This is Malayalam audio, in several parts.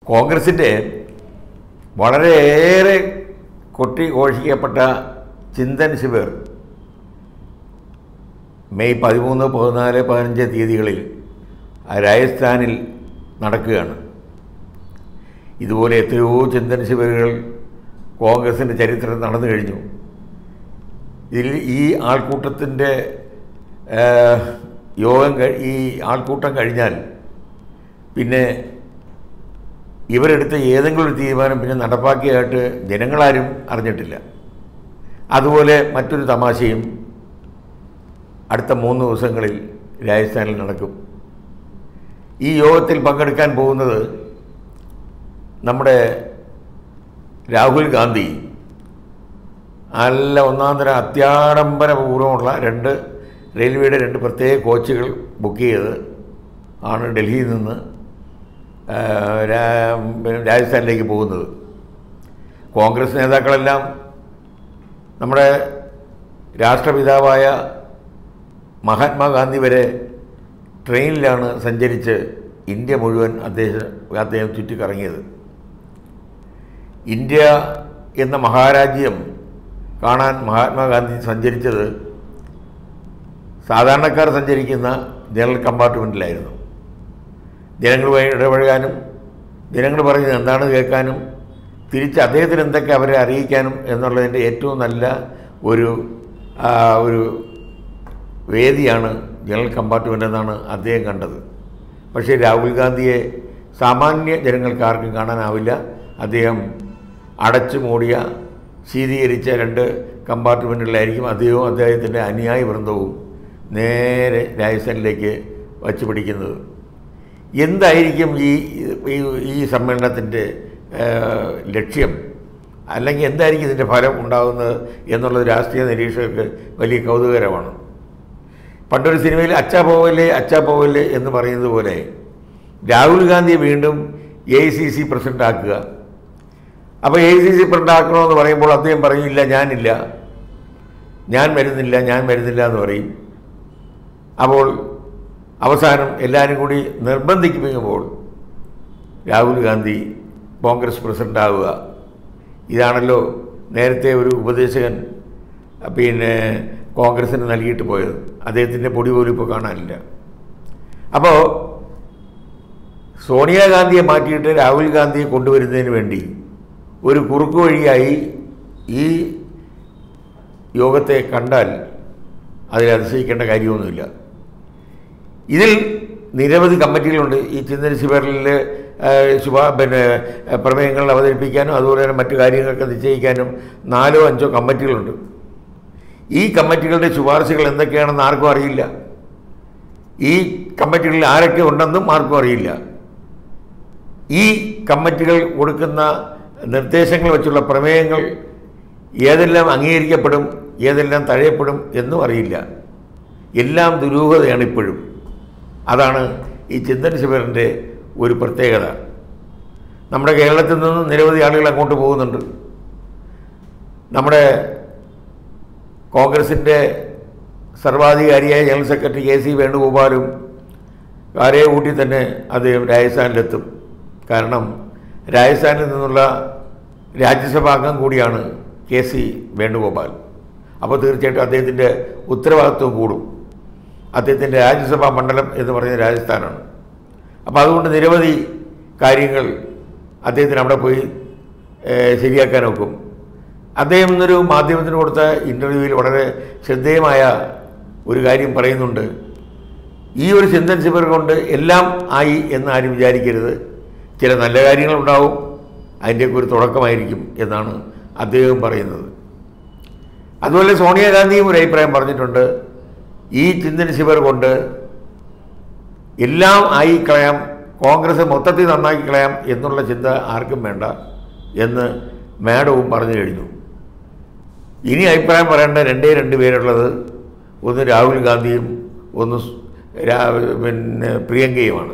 കോൺഗ്രസിൻ്റെ വളരെയേറെ കൊട്ടി ഘോഷിക്കപ്പെട്ട ചിന്തൻ ശിബിർ മെയ് പതിമൂന്ന് പതിനാല് പതിനഞ്ച് തീയതികളിൽ രാജസ്ഥാനിൽ നടക്കുകയാണ് ഇതുപോലെ എത്രയോ ചിന്തൻ ശിബിറുകൾ കോൺഗ്രസിൻ്റെ ചരിത്രം നടന്നു കഴിഞ്ഞു ഇതിൽ ഈ ആൾക്കൂട്ടത്തിൻ്റെ യോഗം കഴി- ഈ ആൾക്കൂട്ടം കഴിഞ്ഞാൽ പിന്നെ ഇവരെടുത്ത ഏതെങ്കിലും ഒരു തീരുമാനം പിന്നെ നടപ്പാക്കിയതായിട്ട് ജനങ്ങളാരും അറിഞ്ഞിട്ടില്ല അതുപോലെ മറ്റൊരു തമാശയും അടുത്ത മൂന്ന് ദിവസങ്ങളിൽ രാജസ്ഥാനിൽ നടക്കും ഈ യോഗത്തിൽ പങ്കെടുക്കാൻ പോകുന്നത് നമ്മുടെ രാഹുൽ ഗാന്ധി നല്ല ഒന്നാം തരം അത്യാഡംബരപൂർവ്വമുള്ള രണ്ട് റെയിൽവേയുടെ രണ്ട് പ്രത്യേക കോച്ചുകൾ ബുക്ക് ചെയ്ത് ആണ് ഡൽഹിയിൽ നിന്ന് ആ, രാ- പിന്നെ രാജസ്ഥാനിലേക്ക് പോകുന്നത് കോൺഗ്രസ് നേതാക്കളെല്ലാം നമ്മുടെ രാഷ്ട്രപിതാവായ മഹാത്മാഗാന്ധി വരെ ട്രെയിനിലാണ് സഞ്ചരിച്ച് ഇന്ത്യ മുഴുവൻ അദ്ദേഹം അദ്ദേഹം ചുറ്റിക്കറങ്ങിയത് ഇന്ത്യ എന്ന മഹാരാജ്യം കാണാൻ മഹാത്മാഗാന്ധി സഞ്ചരിച്ചത് സാധാരണക്കാർ സഞ്ചരിക്കുന്ന ജനറൽ കമ്പാർട്ട്മെൻറ്റിലായിരുന്നു ജനങ്ങളുമായി ഇടപഴകാനും ജനങ്ങൾ പറയുന്നത് എന്താണെന്ന് കേൾക്കാനും തിരിച്ച് അദ്ദേഹത്തിന് എന്തൊക്കെ അവരെ അറിയിക്കാനും എന്നുള്ളതിൻ്റെ ഏറ്റവും നല്ല ഒരു ആ, ഒരു വേദിയാണ് ജനറൽ കമ്പാർട്ട്മെൻ്റ് എന്നാണ് അദ്ദേഹം കണ്ടത് പക്ഷേ രാഹുൽ ഗാന്ധിയെ സാമാന്യ ജനങ്ങൾക്ക് ആർക്കും കാണാനാവില്ല അദ്ദേഹം അടച്ചു മൂടിയ ശീതീകരിച്ച രണ്ട് കമ്പാർട്ട്മെൻറ്റുകളിലായിരിക്കും അദ്ദേഹവും അദ്ദേഹത്തിൻ്റെ അനുയായി വൃന്ദവും നേരെ രാജസ്ഥാനിലേക്ക് വച്ചു പിടിക്കുന്നത് എന്തായിരിക്കും ഈ ഈ ഈ സമ്മേളനത്തിൻ്റെ ഏഹ്, ലക്ഷ്യം അല്ലെങ്കിൽ എന്തായിരിക്കും ഇതിൻ്റെ ഫലം ഉണ്ടാകുന്നത് എന്നുള്ളത് രാഷ്ട്രീയ നിരീക്ഷകർക്ക് വലിയ കൗതുകരമാണ് പണ്ടൊരു സിനിമയിൽ അച്ചാ പോവല്ലേ അച്ചാ പോവല്ലേ എന്ന് പറയുന്നത് പോലെ രാഹുൽ ഗാന്ധിയെ വീണ്ടും A I C C president ആക്കുക അപ്പോൾ A I C C president ആക്കണമെന്ന് പറയുമ്പോൾ അദ്ദേഹം പറയില്ല ഞാനില്ല ഞാൻ വരുന്നില്ല ഞാൻ വരുന്നില്ല എന്ന് പറയും അപ്പോൾ അവസാനം എല്ലാവരും കൂടി നിർബന്ധിക്കുമ്പോൾ രാഹുൽ ഗാന്ധി കോൺഗ്രസ് പ്രസിഡൻ്റ് ആവുക ഇതാണല്ലോ നേരത്തെ ഒരു ഉപദേശകൻ പിന്നെ കോൺഗ്രസ്സിന് നൽകിയിട്ട് പോയത് അദ്ദേഹത്തിൻ്റെ പൊടി പോലും ഇപ്പോൾ കാണാനില്ല അപ്പോൾ സോണിയാഗാന്ധിയെ മാറ്റിയിട്ട് രാഹുൽ ഗാന്ധിയെ കൊണ്ടുവരുന്നതിന് വേണ്ടി ഒരു കുറുക്കു വഴിയായി ഈ യോഗത്തെ കണ്ടാൽ അതിൽ അതിശയിക്കേണ്ട കാര്യമൊന്നുമില്ല ഇതിൽ നിരവധി കമ്മിറ്റികളുണ്ട് ഈ ചിന്തന ശിബിറിൽ ശുഭ പിന്നെ ഏഹ്, പ്രമേയങ്ങൾ അവതരിപ്പിക്കാനും അതുപോലെ തന്നെ മറ്റു കാര്യങ്ങളൊക്കെ നിശ്ചയിക്കാനും നാലോ അഞ്ചോ കമ്മിറ്റികളുണ്ട് ഈ കമ്മിറ്റികളുടെ ശുപാർശകൾ എന്തൊക്കെയാണെന്ന് ആർക്കും അറിയില്ല ഈ കമ്മിറ്റികളിൽ ആരൊക്കെ ഉണ്ടെന്നും ആർക്കും അറിയില്ല ഈ കമ്മിറ്റികൾ കൊടുക്കുന്ന നിർദ്ദേശങ്ങൾ വെച്ചുള്ള പ്രമേയങ്ങൾ ഏതെല്ലാം അംഗീകരിക്കപ്പെടും ഏതെല്ലാം തഴയപ്പെടും എന്നും അറിയില്ല എല്ലാം ദുരൂഹതയാണ് ഇപ്പോഴും അതാണ് ഈ ചിന്തൻ ശിബിറിൻ്റെ ഒരു പ്രത്യേകത നമ്മുടെ കേരളത്തിൽ നിന്ന് നിരവധി ആളുകൾ അങ്ങോട്ട് പോകുന്നുണ്ട് നമ്മുടെ കോൺഗ്രസിൻ്റെ സർവാധികാരിയായ ജനറൽ സെക്രട്ടറി കെ സി വേണുഗോപാലും കാരയെ കൂട്ടി തന്നെ അദ്ദേഹം രാജസ്ഥാനിലെത്തും കാരണം രാജസ്ഥാനിൽ നിന്നുള്ള രാജ്യസഭാ അംഗം കൂടിയാണ് കെ സി വേണുഗോപാൽ അപ്പോൾ തീർച്ചയായിട്ടും അദ്ദേഹത്തിൻ്റെ ഉത്തരവാദിത്വം കൂടും അദ്ദേഹത്തിൻ്റെ രാജ്യസഭാ മണ്ഡലം എന്ന് പറയുന്നത് രാജസ്ഥാനാണ് അപ്പോൾ അതുകൊണ്ട് നിരവധി കാര്യങ്ങൾ അദ്ദേഹത്തിന് അവിടെ പോയി ഏഹ്, ശരിയാക്കാൻ ഒക്കും അദ്ദേഹം ഇന്നൊരു മാധ്യമത്തിന് കൊടുത്ത ഇൻ്റർവ്യൂവിൽ വളരെ ശ്രദ്ധേയമായ ഒരു കാര്യം പറയുന്നുണ്ട് ഈ ഒരു ചിന്തൻ ശിബിർ കൊണ്ട് എല്ലാം ആയി എന്ന് ആരും വിചാരിക്കരുത് ചില നല്ല കാര്യങ്ങളുണ്ടാവും അതിൻ്റെയൊക്കെ ഒരു തുടക്കമായിരിക്കും എന്നാണ് അദ്ദേഹം പറയുന്നത് അതുപോലെ സോണിയാഗാന്ധിയും ഒരു അഭിപ്രായം പറഞ്ഞിട്ടുണ്ട് ഈ ചിന്തൻ ശിബിർ കൊണ്ട് എല്ലാം ആയി കളയാം കോൺഗ്രസ് മൊത്തത്തിൽ നന്നാക്കി കളയാം എന്നുള്ള ചിന്ത ആർക്കും വേണ്ട എന്ന് മാഡവും പറഞ്ഞു കഴിഞ്ഞു ഇനി അഭിപ്രായം പറയേണ്ട രണ്ടേ രണ്ട് പേരുള്ളത് ഒന്ന് രാഹുൽ ഗാന്ധിയും ഒന്ന് സ് രാ- പിന്നെ പ്രിയങ്കയുമാണ്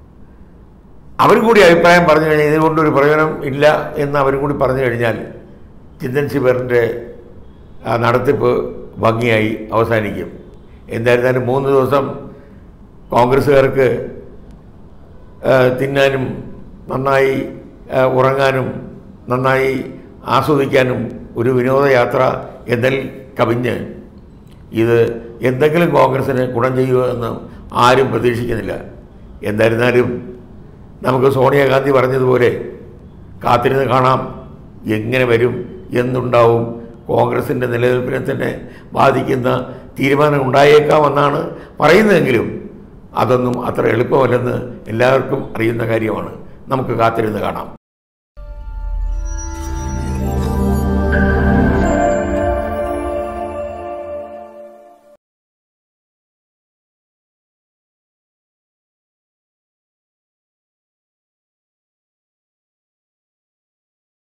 അവർ കൂടി അഭിപ്രായം പറഞ്ഞു കഴിഞ്ഞാൽ ഇതുകൊണ്ടൊരു പ്രയോജനം ഇല്ല എന്ന് അവരും കൂടി പറഞ്ഞു കഴിഞ്ഞാൽ ചിന്തൻ ശിബറിൻ്റെ ആ നടത്തിപ്പ് ഭംഗിയായി അവസാനിക്കും എന്തായിരുന്നാലും മൂന്ന് ദിവസം കോൺഗ്രസ്സുകാർക്ക് ആ, തിന്നാനും നന്നായി ആ, ഉറങ്ങാനും നന്നായി ആസ്വദിക്കാനും ഒരു വിനോദയാത്ര എന്നതിൽ കവിഞ്ഞ് ഇത് എന്തെങ്കിലും കോൺഗ്രസ്സിന് ഗുണം ചെയ്യുമോ എന്ന് ആരും പ്രതീക്ഷിക്കുന്നില്ല എന്തായിരുന്നാലും നമുക്ക് സോണിയാഗാന്ധി പറഞ്ഞതുപോലെ കാത്തിരുന്ന് കാണാം എങ്ങനെ വരും എന്നുണ്ടാവും കോൺഗ്രസിൻ്റെ നിലനിൽപ്പിനെ തന്നെ ബാധിക്കുന്ന തീരുമാനം ഉണ്ടായേക്കാമെന്നാണ് പറയുന്നതെങ്കിലും അതൊന്നും അത്ര എളുപ്പമല്ലെന്ന് എല്ലാവർക്കും അറിയുന്ന കാര്യമാണ് നമുക്ക് കാത്തിരുന്ന് കാണാം